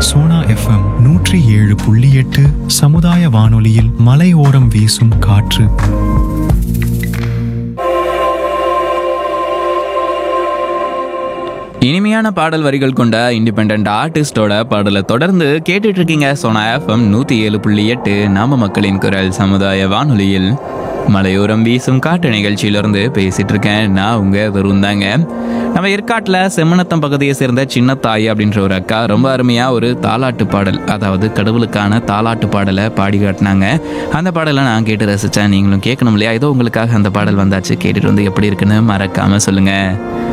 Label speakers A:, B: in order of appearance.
A: Sona FM நூற்றி ஏழு புள்ளி எட்டு சமுதாய வானொலியில் மலையோரம் வீசும் காற்று
B: இனிமையான பாடல் வரிகள் கொண்ட இண்டிபெண்ட் ஆர்டிஸ்டோட பாடலை தொடர்ந்து கேட்டுட்டு இருக்கீங்க சோனா எஃப்எம் நூற்றி ஏழு புள்ளி எட்டு நாம மக்களின் குரல் சமுதாய வானொலியில் மலையோரம் வீசும் காட்டு நிகழ்ச்சியிலிருந்து பேசிட்டு இருக்கேன் நான் உங்க வெறும் தாங்க நம்ம ஏற்காட்டில் செம்மனத்தம் பகுதியை சேர்ந்த சின்னத்தாய் அப்படின்ற ஒரு அக்கா ரொம்ப அருமையா ஒரு தாலாட்டு பாடல் அதாவது கடவுளுக்கான தாலாட்டு பாடலை பாடி காட்டினாங்க அந்த பாடலை நான் கேட்டு ரசிச்சேன் நீங்களும் கேட்கணும் இல்லையா ஏதோ உங்களுக்காக அந்த பாடல் வந்தாச்சு கேட்டுட்டு வந்து எப்படி இருக்குன்னு மறக்காம சொல்லுங்க